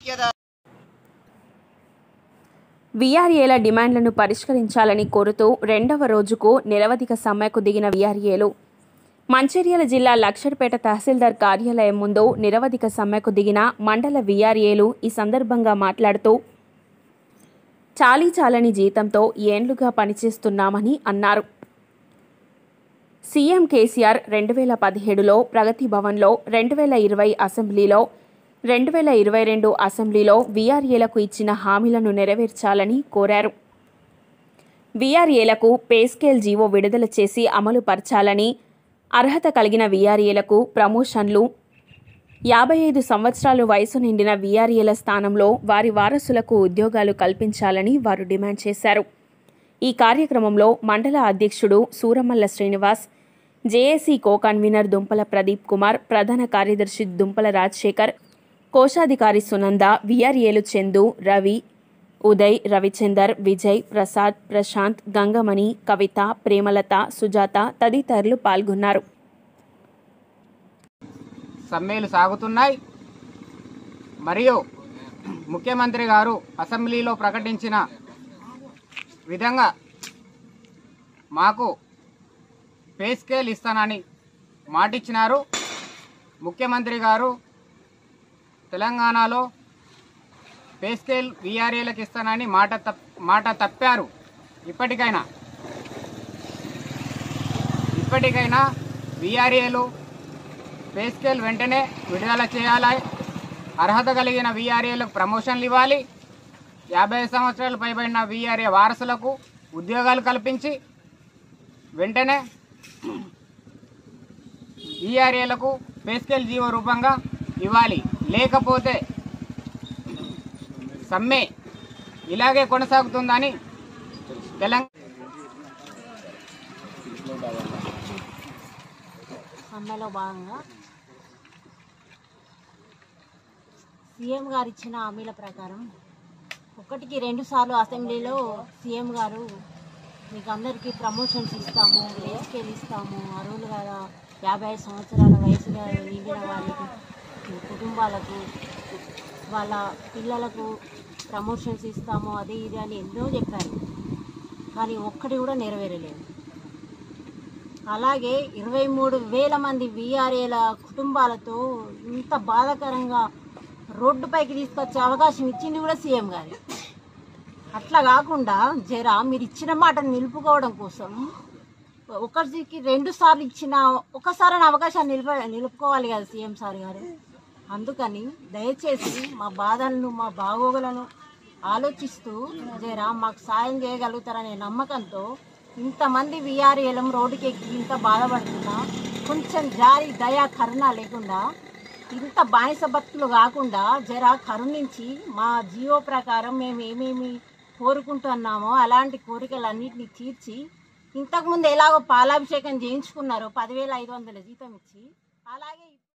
వీఆర్ఏల డిమాండ్లను పరిష్కరించాలని కోరుతూ రెండవ రోజుకు నిరవధిక సమ్మెకు దిగిన వీఆర్ఏలు మంచిర్యాల జిల్లా లక్షడ్పేట తహసీల్దార్ కార్యాలయం ముందు నిరవధిక సమ్మెకు దిగిన మండల వీఆర్ఏలు ఈ సందర్భంగా మాట్లాడుతూ చాలీ చాలని జీతంతో ఏండ్లుగా పనిచేస్తున్నామని అన్నారు సీఎం కేసీఆర్ రెండు వేల పదిహేడులో ప్రగతి భవన్లో రెండు వేల ఇరవై అసెంబ్లీలో రెండు వేల ఇరవై రెండు అసెంబ్లీలో వీఆర్ఏలకు ఇచ్చిన హామీలను నెరవేర్చాలని కోరారు వీఆర్ఏలకు పే స్కేల్ జీవో విడుదల చేసి అమలు పరచాలని అర్హత కలిగిన వీఆర్ఏలకు ప్రమోషన్లు యాభై ఐదు సంవత్సరాలు వయసు నిండిన వీఆర్ఏల స్థానంలో వారి వారసులకు ఉద్యోగాలు కల్పించాలని వారు డిమాండ్ చేశారు ఈ కార్యక్రమంలో మండల అధ్యక్షుడు Suramalla Srinivas JAC co convener Dumpala Pradeep Kumar ప్రధాన కార్యదర్శి దుంపల రాజశేఖర్ కోశాధికారి సునంద వీఆర్ఏలు చందు రవి ఉదయ్ రవిచందర్ విజయ్ ప్రసాద్ ప్రశాంత్ గంగమణి కవిత ప్రేమలత సుజాత తదితరులు పాల్గొన్నారు సమ్మెలు సాగుతున్నాయి మరియు ముఖ్యమంత్రి గారు అసెంబ్లీలో ప్రకటించిన విధంగా మాకు పే స్కేల్ ఇస్తానని మాటిచ్చినారు ముఖ్యమంత్రి గారు తెలంగాణలో పే స్కేల్ వీఆర్ఏలకు ఇస్తానని మాట తప్ మాట తప్పారు ఇప్పటికైనా ఇప్పటికైనా వీఆర్ఏలు పే స్కేల్ వెంటనే విడుదల చేయాలి అర్హత కలిగిన వీఆర్ఏలకు ప్రమోషన్లు ఇవ్వాలి యాభై సంవత్సరాలు పైబడిన వీఆర్ఏ వారసులకు ఉద్యోగాలు కల్పించి వెంటనే వీఆర్ఏలకు పే స్కేల్ జీవో రూపంగా ఇవ్వాలి లేకపోతే సమ్మె ఇలాగే కొనసాగుతుందని తెలంగాణ సమ్మెలో భాగంగా సీఎం గారు ఇచ్చిన హామీల ప్రకారం ఒకటికి రెండు సార్లు అసెంబ్లీలో సీఎం గారు మీకు అందరికీ ప్రమోషన్స్ ఇస్తాము పే స్కేల్ ఇస్తాము అరువులు కదా యాభై ఐదు సంవత్సరాల వయసు నిండిన వాళ్ళకి కుటుంబాలకు వాళ్ళ పిల్లలకు ప్రమోషన్స్ ఇస్తాము అది ఇది అని ఎన్నో చెప్పారు కానీ ఒక్కటి కూడా నెరవేరలేదు అలాగే ఇరవై మూడు వేల మంది వీఆర్ఏల కుటుంబాలతో ఇంత బాధాకరంగా రోడ్డుపైకి తీసుకొచ్చే అవకాశం ఇచ్చింది కూడా సీఎం గారి అట్లా కాకుండా జరా మీరు ఇచ్చిన మాటను నిలుపుకోవడం కోసం ఒకరికి రెండు సార్లు ఇచ్చిన ఒకసారి అవకాశాన్ని నిలుప నిలుపుకోవాలి కదా సీఎం సార్ గారు అందుకని దయచేసి మా బాధలను మా బాగోగులను ఆలోచిస్తూ జరా మాకు సాయం చేయగలుగుతారనే నమ్మకంతో ఇంతమంది విఆర్ఏలం రోడ్డుకి ఎక్కి ఇంత బాధపడుతున్నా కొంచెం జారి దయా కరుణ లేకుండా ఇంత బానిస భక్తులు కాకుండా జరా కరుణించి మా జీవో ప్రకారం మేము ఏమేమి కోరుకుంటున్నామో అలాంటి కోరికలన్నింటినీ తీర్చి ఇంతకుముందు ఎలాగో పాలాభిషేకం చేయించుకున్నారో పదివేల ఐదు వందల జీతం ఇచ్చి అలాగే